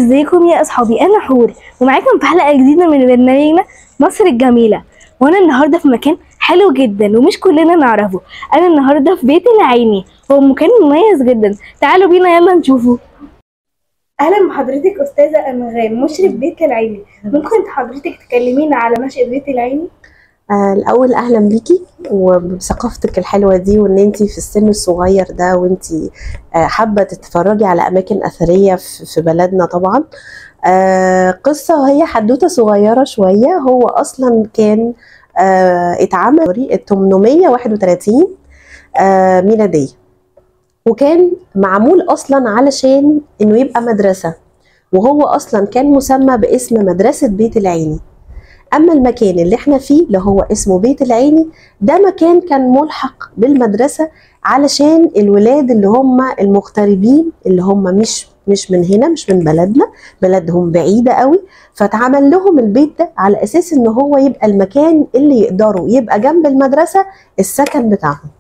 ازيكم يا اصحابي انا حور ومعاكم في حلقه جديده من برنامجنا مصر الجميله وانا النهارده في مكان حلو جدا ومش كلنا نعرفه انا النهارده في بيت العيني هو مكان مميز جدا تعالوا بينا يلا نشوفه اهلا بحضرتك استاذه انغام مشرف بيت العيني ممكن حضرتك تكلمينا على نشأة بيت العيني آه، الأول أهلا بيكي وبثقافتك الحلوة دي وإن أنتي في السن الصغير ده وأنتي آه، حابة تتفرجي على أماكن أثرية في في بلدنا طبعا آه، قصة هي حدوتة صغيرة شوية هو أصلا كان آه، اتعمل طريق 831 آه، ميلادية وكان معمول أصلا علشان إنه يبقى مدرسة وهو أصلا كان مسمى باسم مدرسة بيت العيني اما المكان اللي احنا فيه اللي هو اسمه بيت العيني ده مكان كان ملحق بالمدرسه علشان الولاد اللي هم المغتربين اللي هم مش مش من هنا مش من بلدنا بلدهم بعيده قوي فاتعمل لهم البيت ده على اساس ان هو يبقى المكان اللي يقدروا يبقى جنب المدرسه السكن بتاعهم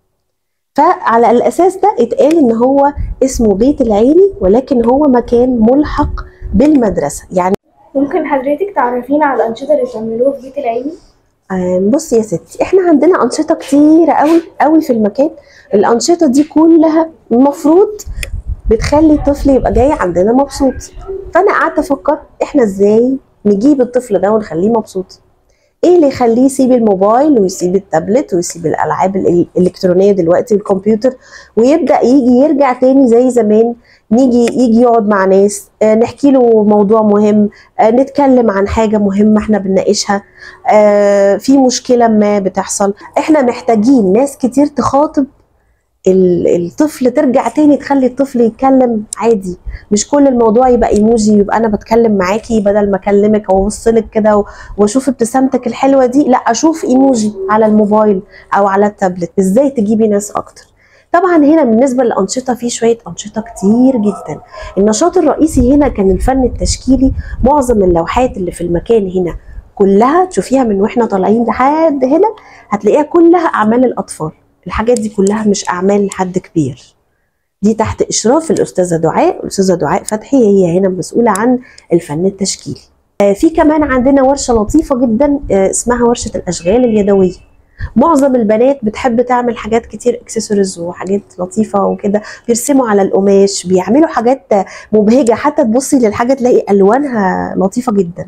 فعلى الاساس ده اتقال ان هو اسمه بيت العيني ولكن هو مكان ملحق بالمدرسه يعني ممكن حضرتك تعرفينا على الانشطه اللي بتعملوها في بيت العيني آه، بصي يا ستي احنا عندنا انشطه كتيره قوي قوي في المكان الانشطه دي كلها المفروض بتخلي الطفل يبقى جاي عندنا مبسوط فانا قعدت افكر احنا ازاي نجيب الطفل ده ونخليه مبسوط ايه اللي يخليه يسيب الموبايل ويسيب التابلت ويسيب الالعاب ال- الالكترونيه دلوقتي الكمبيوتر ويبدا يجي يرجع تاني زي زمان نيجي يجي يقعد مع ناس آه، نحكي له موضوع مهم آه، نتكلم عن حاجه مهمه احنا بنناقشها آه، في مشكله ما بتحصل احنا محتاجين ناس كتير تخاطب ال- الطفل ترجع تاني تخلي الطفل يتكلم عادي مش كل الموضوع يبقى ايموجي يبقى انا بتكلم معاكي بدل ما اكلمك او ابص لك كده و- واشوف ابتسامتك الحلوه دي لا اشوف ايموجي على الموبايل او على التابلت ازاي تجيبي ناس اكتر طبعا هنا بالنسبه للانشطه في شويه انشطه كتير جدا النشاط الرئيسي هنا كان الفن التشكيلي معظم اللوحات اللي في المكان هنا كلها تشوفيها من واحنا طالعين لحد هنا هتلاقيها كلها اعمال الاطفال الحاجات دي كلها مش اعمال لحد كبير دي تحت اشراف الاستاذه دعاء الاستاذه دعاء فتحي هي هنا مسؤوله عن الفن التشكيلي آه، في كمان عندنا ورشه لطيفه جدا آه، اسمها ورشه الاشغال اليدويه معظم البنات بتحب تعمل حاجات كتير اكسسوارز وحاجات لطيفه وكده بيرسموا على القماش بيعملوا حاجات مبهجه حتى تبصي للحاجه تلاقي الوانها لطيفه جدا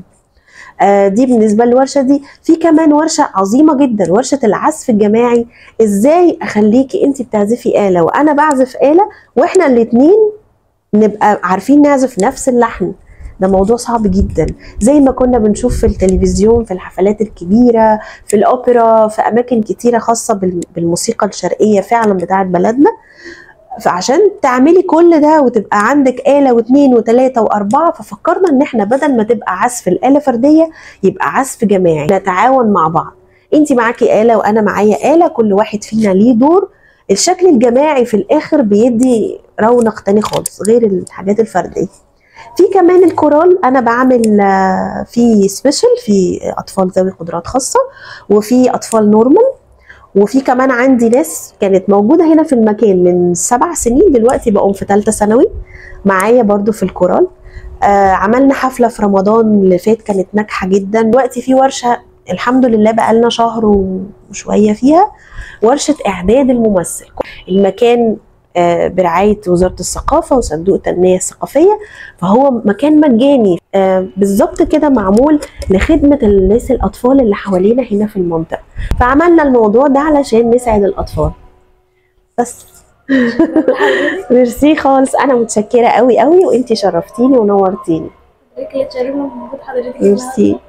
آه، دي بالنسبه للورشه دي في كمان ورشه عظيمه جدا ورشه العزف الجماعي ازاي اخليكي انت بتعزفي آلة وانا بعزف آلة واحنا الاتنين نبقى عارفين نعزف نفس اللحن ده موضوع صعب جدا زي ما كنا بنشوف في التلفزيون في الحفلات الكبيرة في الأوبرا في أماكن كتيرة خاصة بال- بالموسيقى الشرقية فعلا بتاعت بلدنا فعشان تعملي كل ده وتبقى عندك آلة واثنين وثلاثة وأربعة ففكرنا إن إحنا بدل ما تبقى عزف الآلة فردية يبقى عزف جماعي نتعاون مع بعض انت معاكي آلة وأنا معايا آلة كل واحد فينا ليه دور الشكل الجماعي في الآخر بيدي رونق تاني خالص غير الحاجات الفردية في كمان الكورال انا بعمل آه، في سبيشال في اطفال ذوي قدرات خاصه وفي اطفال نورمال وفي كمان عندي ناس كانت موجوده هنا في المكان من سبع سنين دلوقتي بقوا في ثالثه ثانوي معايا برضو في الكورال آه عملنا حفله في رمضان اللي فات كانت ناجحه جدا دلوقتي في ورشه الحمد لله بقالنا شهر وشويه فيها ورشه اعداد الممثل المكان آه، برعايه وزاره الثقافه وصندوق التنميه الثقافيه فهو مكان مجاني آه، بالظبط كده معمول لخدمه الناس الاطفال اللي حوالينا هنا في المنطقه فعملنا الموضوع ده علشان نسعد الاطفال بس ميرسي خالص انا متشكره قوي قوي وانتي شرفتيني ونورتيني حضرتك اللي تشرفنا بوجود حضرتك ميرسي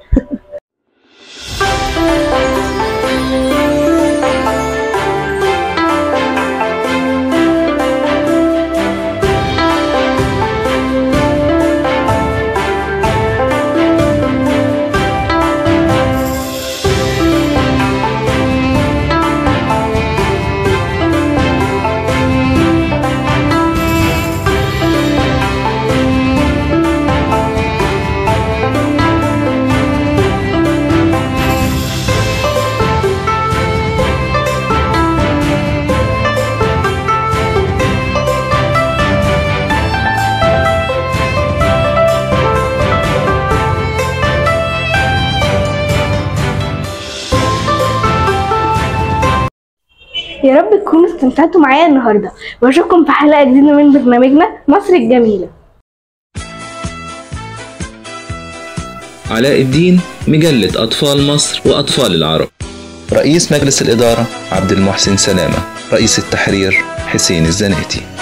يا رب تكونوا استمتعتوا معايا النهارده واشوفكم في حلقه جديده من برنامجنا مصر الجميله علاء الدين مجلة أطفال مصر وأطفال العرب رئيس مجلس الإدارة عبد المحسن سلامة رئيس التحرير حسين الزناتي